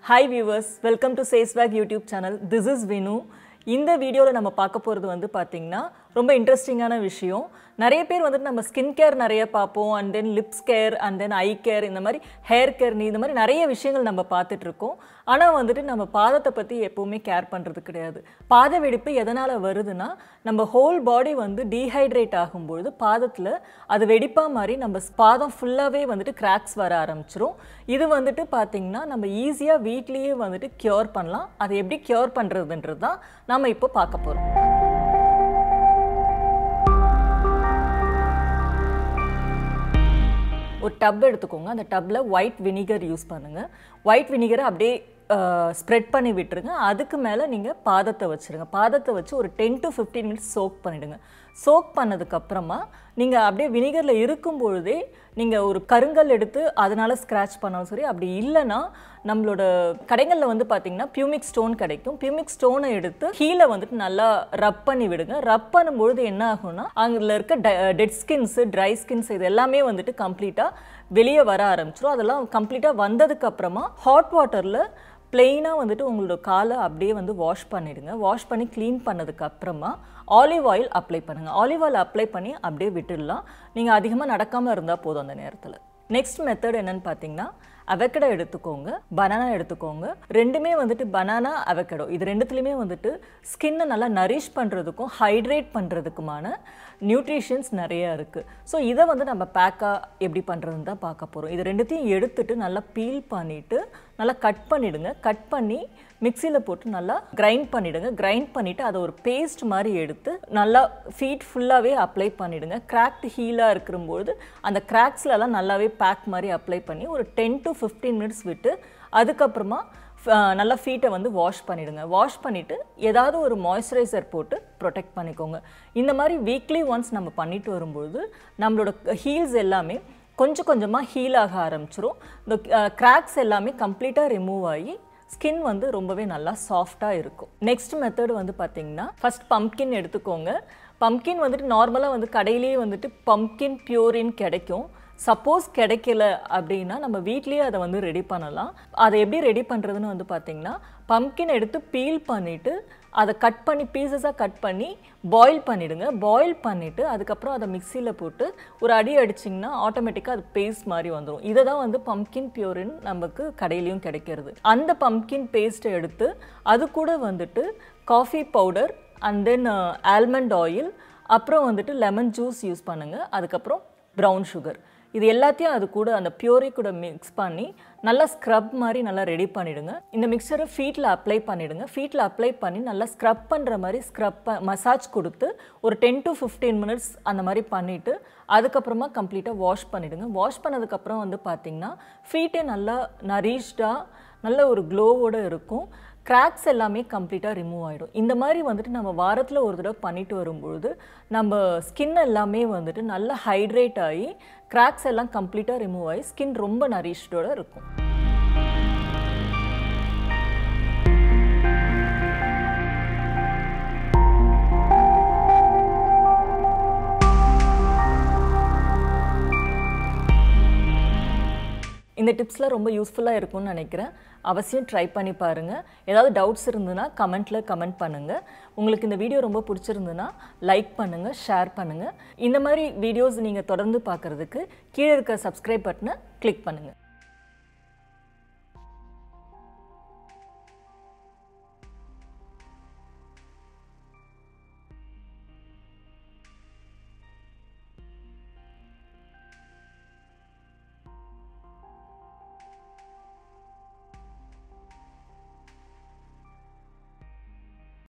hi viewers welcome to சேஸ்வேக் YouTube channel this is Vinu இந்த வீடியோவில் நம்ம பார்க்க போகிறது வந்து பார்த்திங்கன்னா ரொம்ப இன்ட்ரெஸ்டிங்கான விஷயம் நிறைய பேர் வந்துட்டு நம்ம ஸ்கின் கேர் நிறைய பார்ப்போம் and then lips care and then eye care இந்த மாதிரி ஹேர் கேர் இந்த மாதிரி நிறைய விஷயங்கள் நம்ம பார்த்துட்டு இருக்கோம் ஆனால் வந்துட்டு நம்ம பாதத்தை பற்றி எப்போவுமே கேர் பண்ணுறது கிடையாது பாத வெடிப்பு எதனால் வருதுன்னா நம்ம ஹோல் பாடி வந்து டீஹைட்ரேட் ஆகும்பொழுது பாதத்தில் அது வெடிப்பாக மாதிரி நம்ம பாதம் ஃபுல்லாகவே வந்துட்டு கிராக்ஸ் வர ஆரம்பிச்சிரும் இது வந்துட்டு பார்த்திங்கன்னா நம்ம ஈஸியாக வீட்லேயே வந்துட்டு க்யூர் பண்ணலாம் அதை எப்படி க்யூர் பண்ணுறதுன்றது தான் நம்ம இப்போ பார்க்க போகிறோம் ஒரு டப் எடுத்துக்கோங்க அந்த டப்பில் ஒயிட் வினிகர் யூஸ் பண்ணுங்கள் ஒயிட் வினிகரை அப்படியே ஸ்ப்ரெட் பண்ணி விட்டுருங்க அதுக்கு மேலே நீங்கள் பாதத்தை வச்சுருங்க பாதத்தை வச்சு ஒரு ten to fifteen minutes soak பண்ணிவிடுங்க சோக் பண்ணதுக்கப்புறமா நீங்கள் அப்படியே வினிகரில் இருக்கும் பொழுதே நீங்கள் ஒரு கருங்கல் எடுத்து அதனால் ஸ்க்ராட்ச் பண்ணாலும் சரி அப்படி இல்லைன்னா நம்மளோட கடைகளில் வந்து பார்த்தீங்கன்னா பியூமிக் ஸ்டோன் கிடைக்கும் பியூமிக் ஸ்டோனை எடுத்து கீழே வந்துட்டு நல்லா ரப் பண்ணி விடுங்க ரப் பண்ணும்பொழுது என்ன ஆகும்னா அங்கே இருக்க டெட் ஸ்கின்ஸு ட்ரை ஸ்கின்ஸ் இது எல்லாமே வந்துட்டு கம்ப்ளீட்டாக வெளியே வர ஆரம்பிச்சிடும் அதெல்லாம் கம்ப்ளீட்டாக வந்ததுக்கப்புறமா ஹாட் வாட்டரில் பிளெயினாக வந்துட்டு உங்களோட காலை அப்படியே வந்து வாஷ் பண்ணிடுங்க வாஷ் பண்ணி க்ளீன் பண்ணதுக்கு அப்புறமா ஆலிவ் ஆயில் அப்ளை பண்ணுங்கள் ஆலிவ் ஆயில் அப்ளை பண்ணி அப்படியே விட்டுடலாம் நீங்கள் அதிகமாக நடக்காமல் இருந்தால் போதும் அந்த நேரத்தில் நெக்ஸ்ட் மெத்தட் என்னன்னு பார்த்தீங்கன்னா அவக்கடோ எடுத்துக்கோங்க பனானா எடுத்துக்கோங்க ரெண்டுமே வந்துட்டு பனானா அவக்கடோ இது ரெண்டுத்துலேயுமே வந்துட்டு ஸ்கின்னை நல்லா நரிஷ் பண்ணுறதுக்கும் ஹைட்ரேட் பண்ணுறதுக்குமான நியூட்ரிஷன்ஸ் நிறைய இருக்குது ஸோ இதை வந்து நம்ம பேக்காக எப்படி பண்ணுறதுன்னு தான் பார்க்க போகிறோம் இது ரெண்டுத்தையும் எடுத்துட்டு நல்லா பீல் பண்ணிவிட்டு நல்லா கட் பண்ணிவிடுங்க கட் பண்ணி மிக்சியில் போட்டு நல்லா கிரைண்ட் பண்ணிவிடுங்க கிரைண்ட் பண்ணிவிட்டு அதை ஒரு பேஸ்ட் மாதிரி எடுத்து நல்லா ஃபீட் ஃபுல்லாகவே அப்ளை பண்ணிவிடுங்க கிராக்ட் ஹீலாக இருக்கிறபோது அந்த கிராக்ஸ்லலாம் நல்லாவே பேக் மாதிரி அப்ளை பண்ணி ஒரு டென் டு ஃபிஃப்டீன் மினிட்ஸ் விட்டு அதுக்கப்புறமா நல்லா ஃபீட்டை வந்து வாஷ் பண்ணிவிடுங்க வாஷ் பண்ணிவிட்டு ஏதாவது ஒரு மாய்ஸ்சரைசர் போட்டு ப்ரொடெக்ட் பண்ணிக்கோங்க இந்த மாதிரி வீக்லி ஒன்ஸ் நம்ம பண்ணிட்டு வரும்பொழுது நம்மளோட ஹீல்ஸ் எல்லாமே கொஞ்சம் கொஞ்சமாக ஹீல் ஆக ஆரம்பிச்சிரும் இந்த கிராக்ஸ் எல்லாமே கம்ப்ளீட்டாக ரிமூவ் ஆகி ஸ்கின் வந்து ரொம்பவே நல்லா சாஃப்டாக இருக்கும் நெக்ஸ்ட் மெத்தட் வந்து பார்த்தீங்கன்னா ஃபஸ்ட் பம்ப்கின் எடுத்துக்கோங்க பம்ப்கின் வந்துட்டு நார்மலாக வந்து கடையிலேயே வந்துட்டு பம்ப்கின் பியூரின் கிடைக்கும் சப்போஸ் கிடைக்கல அப்படின்னா நம்ம வீட்லேயே அதை வந்து ரெடி பண்ணலாம் அதை எப்படி ரெடி பண்ணுறதுன்னு வந்து பார்த்திங்கன்னா பம்ப்கின் எடுத்து பீல் பண்ணிவிட்டு அதை கட் பண்ணி பீசஸாக கட் பண்ணி பாயில் பண்ணிவிடுங்க பாயில் பண்ணிவிட்டு அதுக்கப்புறம் அதை மிக்சியில் போட்டு ஒரு அடி அடிச்சிங்கன்னா ஆட்டோமேட்டிக்காக அது பேஸ்ட் மாதிரி வந்துடும் இதை தான் வந்து பம்ப்கின் பியூரின் நமக்கு கடையிலையும் கிடைக்கிறது அந்த பம்ப்கின் பேஸ்ட்டை எடுத்து அது கூட வந்துட்டு coffee powder and then almond oil அப்புறம் வந்துட்டு லெமன் ஜூஸ் யூஸ் பண்ணுங்கள் அதுக்கப்புறம் ப்ரௌன் சுகர் இது எல்லாத்தையும் அது கூட அந்த பியூரி கூட மிக்ஸ் பண்ணி நல்லா ஸ்க்ரப் மாதிரி நல்லா ரெடி பண்ணிவிடுங்க இந்த மிக்சரை ஃபீட்டில் அப்ளை பண்ணிவிடுங்க ஃபீட்டில் அப்ளை பண்ணி நல்லா ஸ்க்ரப் பண்ணுற மாதிரி ஸ்க்ரப் மசாஜ் கொடுத்து ஒரு டென் டு ஃபிஃப்டீன் மினிட்ஸ் அந்த மாதிரி பண்ணிவிட்டு அதுக்கப்புறமா கம்ப்ளீட்டாக வாஷ் பண்ணிவிடுங்க வாஷ் பண்ணதுக்கப்புறம் வந்து பார்த்திங்கன்னா ஃபீட்டே நல்லா நரீஷ்டாக நல்ல ஒரு க்ளோவோடு இருக்கும் கிராக்ஸ் எல்லாமே கம்ப்ளீட்டாக ரிமூவ் ஆகிடும் இந்த மாதிரி வந்துட்டு நம்ம வாரத்தில் ஒரு தடவை பண்ணிட்டு வரும்பொழுது நம்ம ஸ்கின் எல்லாமே வந்துட்டு நல்லா ஹைட்ரேட் ஆகி கிராக்ஸ் எல்லாம் கம்ப்ளீட்டாக ரிமூவ் ஆகி ஸ்கின் ரொம்ப நரிஷ்டோட இருக்கும் இந்த டிப்ஸ்லாம் ரொம்ப யூஸ்ஃபுல்லாக இருக்கும்னு நினைக்கிறேன் அவசியம் ட்ரை பண்ணி பாருங்கள் ஏதாவது டவுட்ஸ் இருந்ததுன்னா கமெண்ட்டில் கமெண்ட் பண்ணுங்கள் உங்களுக்கு இந்த வீடியோ ரொம்ப பிடிச்சிருந்துன்னா லைக் பண்ணுங்கள் ஷேர் பண்ணுங்கள் இந்த மாதிரி வீடியோஸ் நீங்கள் தொடர்ந்து பார்க்குறதுக்கு கீழே இருக்க சப்ஸ்கிரைப் பட்டனை கிளிக் பண்ணுங்கள்